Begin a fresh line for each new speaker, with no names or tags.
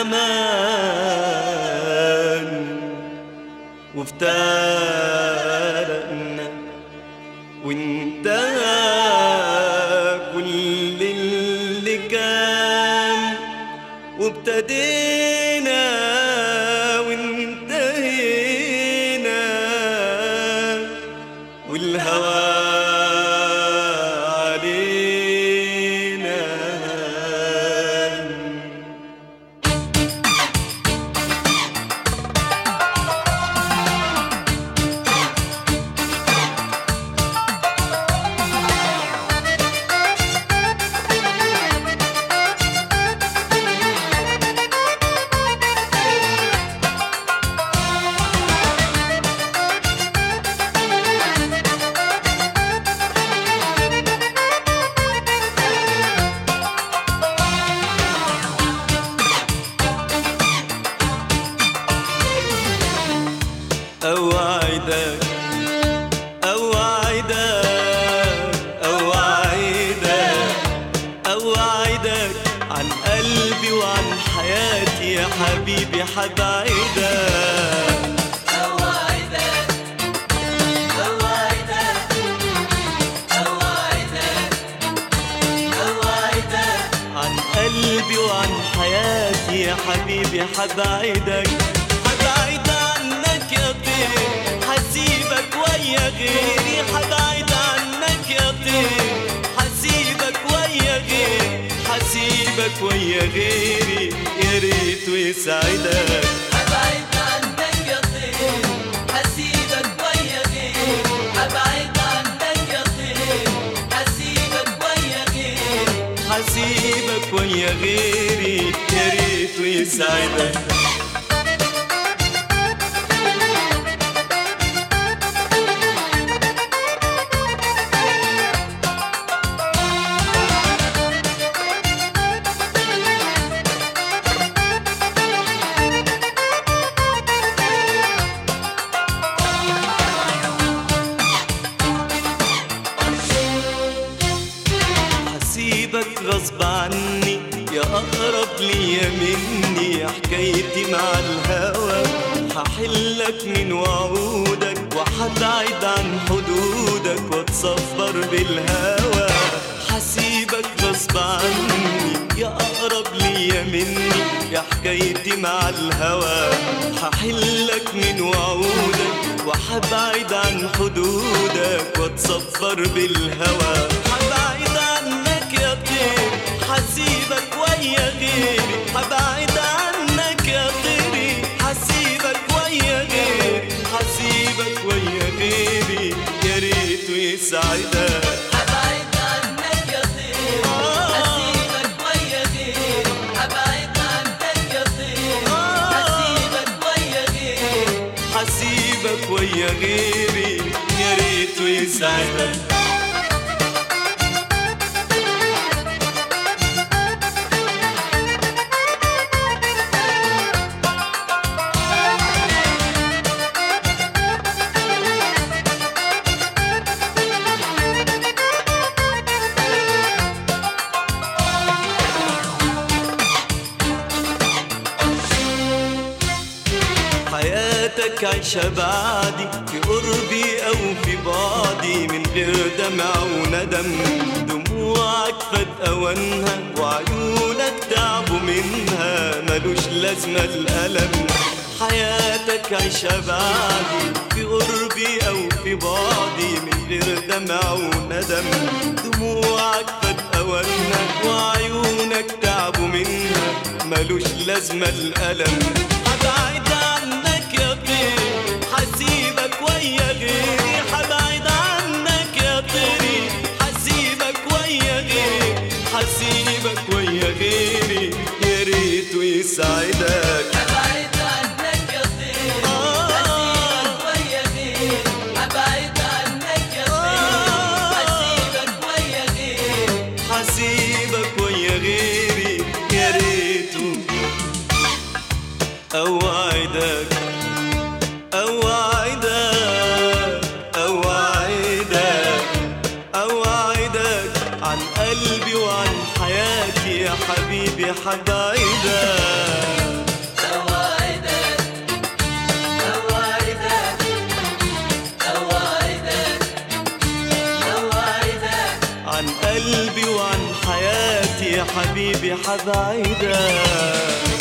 الأمان وافترقنا وانتهى كل اللي كان وابتدينا وانتهينا والهوى علينا أوعدك أوعدك أوعدك أوعدك عن قلبي وعن حياتي يا حبيبي حبعدك
أوعدك أوعدك أوعدك أوعدك
عن قلبي وعن حياتي يا حبيبي حبعدك حبعد عنك يا طير حسيبك ويا غيري حبعد عنك يا طير حسيبك ويا غيري حسيبك ويا غيري يا ريت ويسعدك
أبعد عنك يا طير حسيبك ويا غير أبعد عنك يا طير حسيبك ويا غير
حسيبك ويا غيري يا ريت ويسعدك حسيبك غصب عني يا أقرب ليا مني حكايتي مع الهوى هحلك من وعودك وحبعد عن حدودك واتصفر بالهوى حسيبك غصب عني يا أقرب ليا مني يا حكايتي مع الهوى هحلك من وعودك وحبعد عن حدودك واتصفر بالهوى حبعد عنك يا طير حسيبك ويا غيري حبعد عنك يا طيري حسيبك ويا غيري حسيبك ويا غيري يا ريت ويسعدك
أبعد عنك يا طير حسيبك ويا غير أبعد عنك يا طير حسيبك ويا غير
حسيبك ويا غيري يا ريت ويسعدك حياتك عيشها بعدي في قربي أو في بعدي من غير دمع وندم دموعك فات أوانها وعيونك تعبوا منها ملوش لازمة الألم حياتك عيشها بعدي في قربي أو في بعدي من غير دمع وندم دموعك فات أوانها وعيونك تعبوا منها ملوش لازمة الألم هبعد عنك يا طير حسيبك ويا غيري حبعد عنك يا طيري حسيبك ويا غيري حسيبك ويا غيري يا ريت ويسعدك
أبعد عنك يا طير حسيبك ويا غير أبعد عنك يا طير حسيبك ويا غير
حسيبك ويا غيري يا ريت أوعدك أوعدك أوعدك أوعدك عن قلبي وعن حياتي يا حبيبي حبعدك حبعدك